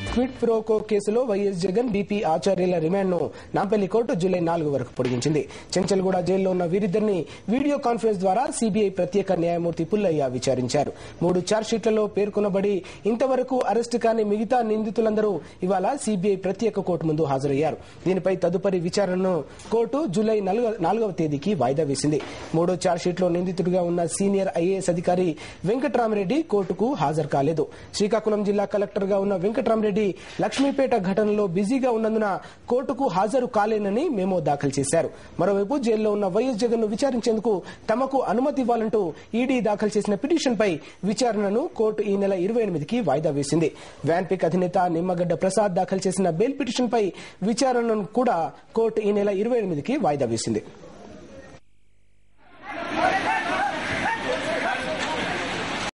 quid pro quo కేసులో YS Jagan BP ఆచార్యుల remand ను నాంపల్లి కోర్టు జూలై నాలుగు వరకు పొడిగించింది చెంచల్గూడ జైల్లో ఉన్న వీరిద్దరిని వీడియో కాన్ఫరెన్స్ ద్వారా సీబీఐ ప్రత్యేక న్యాయమూర్తి పుల్లయ్య విచారించారు మూడు ఛార్జ్షీట్లలో పేర్కొనబడి ఇంతవరకు అరెస్టు కాని మిగతా నిందితులందరూ ఇవాళ సీబీఐ ప్రత్యేక కోర్టు ముందు హాజరయ్యారు దీనిపై తదుపరి విచారణను కోర్టు జూలై నాలుగ- నాలుగవ తేదీకి వాయిదా వేసింది మూడో ఛార్జ్షీట్లో నిందితుడిగా ఉన్న సీనియర్ ఐఏఎస్ అధికారి వెంకట్రామరెడ్డి కోర్టుకు హాజరు కాలేదు శ్రీకాకుళం జిల్లా కలెక్టర్ గా ఉన్న వెంకట్రామరెడ్డి లక్ష్మీపేట ఘటనలో బిజీగా ఉన్నందున కోర్టుకు హాజరు కాలేనని మేమో దాఖలు చేశారు మరోవైపు జైల్లో ఉన్న వైఎస్ జగన్ ను విచారించేందుకు తమకు అనుమతి ఇవ్వాలంటూ ఈడీ దాఖలు చేసిన పిటిషన్ పై విచారణను కోర్టు ఈ నెల ఇరవై ఎనిమిదికి వాయిదా వేసింది వ్యాన్పిక్ అధినేత నిమ్మగడ్డ ప్రసాద్ దాఖలు చేసిన బెయిల్ పిటిషన్ పై విచారణను కూడా కోర్టు ఈ నెల ఇరవై ఎనిమిదికి వాయిదా వేసింది